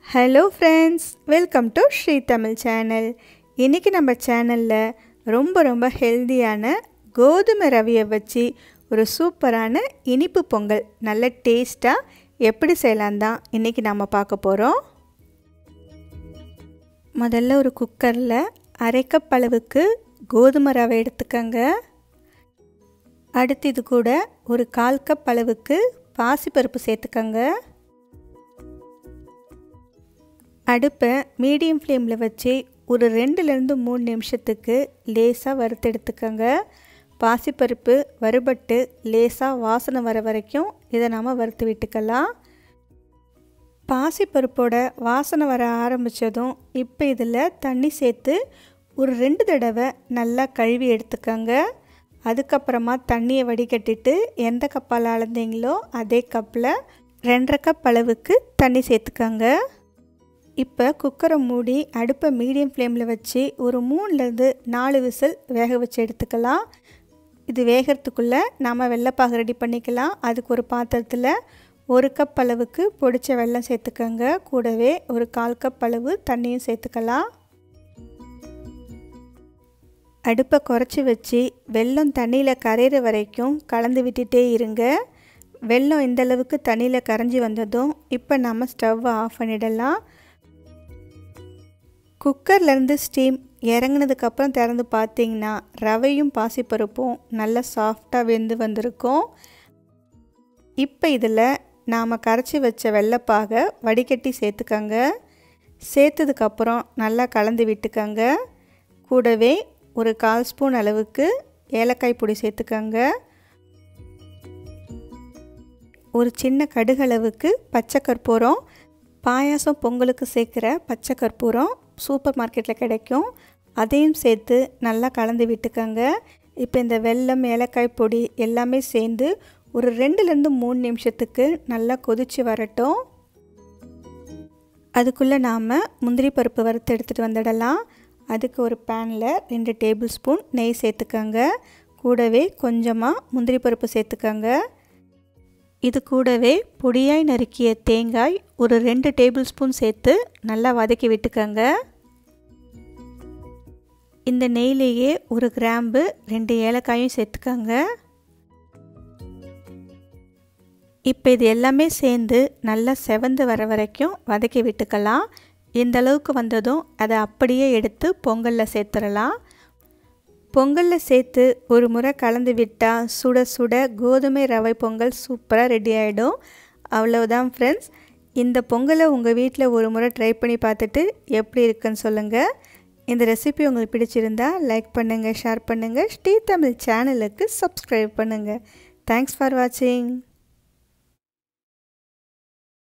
hello friends welcome to Sri Tamil channel இன்றைக்கி நம்ம சேனலில் ரொம்ப ரொம்ப ஹெல்தியான கோதுமை ரவையை வச்சு ஒரு சூப்பரான இனிப்பு பொங்கல் நல்ல டேஸ்ட்டாக எப்படி செய்யலாம் தான் இன்றைக்கி நம்ம பார்க்க போகிறோம் முதல்ல ஒரு குக்கரில் அரை கப் அளவுக்கு கோதுமை ரவை எடுத்துக்கங்க அடுத்து இது கூட ஒரு கால் கப் அளவுக்கு பாசிப்பருப்பு சேர்த்துக்கங்க அடுப்பை மீடியம் ஃப்ளேமில் வச்சு ஒரு ரெண்டுலேருந்து மூணு நிமிஷத்துக்கு லேசாக வறுத்து எடுத்துக்கோங்க பாசிப்பருப்பு வறுபட்டு லேசாக வாசனை வர வரைக்கும் இதை நாம் வறுத்து விட்டுக்கலாம் பாசிப்பருப்போட வாசனை வர ஆரம்பித்ததும் இப்போ இதில் தண்ணி சேர்த்து ஒரு ரெண்டு தடவை நல்லா கழுவி எடுத்துக்கோங்க அதுக்கப்புறமா தண்ணியை வடிகட்டிட்டு எந்த கப்பால் அளந்தீங்களோ அதே கப்பில் ரெண்டரை கப் அளவுக்கு தண்ணி சேர்த்துக்கோங்க இப்போ குக்கரை மூடி அடுப்பை மீடியம் ஃப்ளேமில் வச்சு ஒரு மூணுலேருந்து நாலு விசில் வேக வச்சு எடுத்துக்கலாம் இது வேகிறதுக்குள்ளே நாம் வெள்ளைப்பாக ரெடி பண்ணிக்கலாம் அதுக்கு ஒரு பாத்திரத்தில் ஒரு கப் அளவுக்கு பொடிச்ச வெல்லம் சேர்த்துக்கோங்க கூடவே ஒரு கால் கப் அளவு தண்ணியும் சேர்த்துக்கலாம் அடுப்பை குறைச்சி வச்சு வெல்லம் தண்ணியில் கரையிற வரைக்கும் கலந்து விட்டுட்டே இருங்க வெல்லம் இந்த அளவுக்கு தண்ணியில் கரைஞ்சி வந்ததும் இப்போ நம்ம ஸ்டவ்வை ஆஃப் பண்ணிடலாம் குக்கர்லேருந்து ஸ்டீம் இறங்கினதுக்கப்புறம் திறந்து பார்த்தீங்கன்னா ரவையும் பாசிப்பருப்பும் நல்லா சாஃப்டாக வெந்து வந்திருக்கும் இப்போ இதில் நாம் கரைச்சி வச்ச வெள்ளைப்பாக வடிகட்டி சேர்த்துக்கங்க சேர்த்ததுக்கப்புறம் நல்லா கலந்து விட்டுக்கங்க கூடவே ஒரு கால் ஸ்பூன் அளவுக்கு ஏலக்காய் பொடி சேர்த்துக்கங்க ஒரு சின்ன கடுகளவுக்கு பச்சை கற்பூரம் பாயாசம் பொங்கலுக்கு சேர்க்குற பச்சை கற்பூரம் சூப்பர் மார்க்கெட்டில் கிடைக்கும் அதையும் சேர்த்து நல்லா கலந்து விட்டுக்கோங்க இப்போ இந்த வெல்லம் ஏலக்காய் பொடி எல்லாமே சேர்ந்து ஒரு ரெண்டுலேருந்து மூணு நிமிஷத்துக்கு நல்லா கொதித்து வரட்டும் அதுக்குள்ளே நாம் முந்திரி பருப்பு வறுத்து எடுத்துகிட்டு வந்துடலாம் அதுக்கு ஒரு பேனில் ரெண்டு டேபிள் ஸ்பூன் நெய் சேர்த்துக்கோங்க கூடவே கொஞ்சமாக முந்திரி பருப்பு சேர்த்துக்கோங்க இது கூடவே பொடியாய் நறுக்கிய தேங்காய் ஒரு ரெண்டு டேபிள் ஸ்பூன் சேர்த்து நல்லா வதக்கி விட்டுக்கோங்க இந்த நெய்லேயே ஒரு கிராம்பு ரெண்டு ஏலக்காயும் சேர்த்துக்கோங்க இப்போ இது எல்லாமே சேர்ந்து நல்லா செவந்து வர வரைக்கும் வதக்கி விட்டுக்கலாம் இந்த அளவுக்கு வந்ததும் அதை அப்படியே எடுத்து பொங்கலில் சேர்த்துடலாம் பொங்கலில் சேர்த்து ஒரு முறை கலந்து விட்டால் சுட சுட கோதுமை ரவை பொங்கல் சூப்பராக ரெடி ஆகிடும் அவ்வளவுதான் ஃப்ரெண்ட்ஸ் இந்த பொங்கலை உங்கள் வீட்டில் ஒரு முறை ட்ரை பண்ணி பார்த்துட்டு எப்படி இருக்குன்னு சொல்லுங்கள் இந்த ரெசிபி உங்களுக்கு பிடிச்சிருந்தா லைக் பண்ணுங்கள் ஷேர் பண்ணுங்கள் ஸ்ரீ தமிழ் சேனலுக்கு சப்ஸ்கிரைப் பண்ணுங்கள் தேங்க்ஸ் ஃபார் வாட்சிங்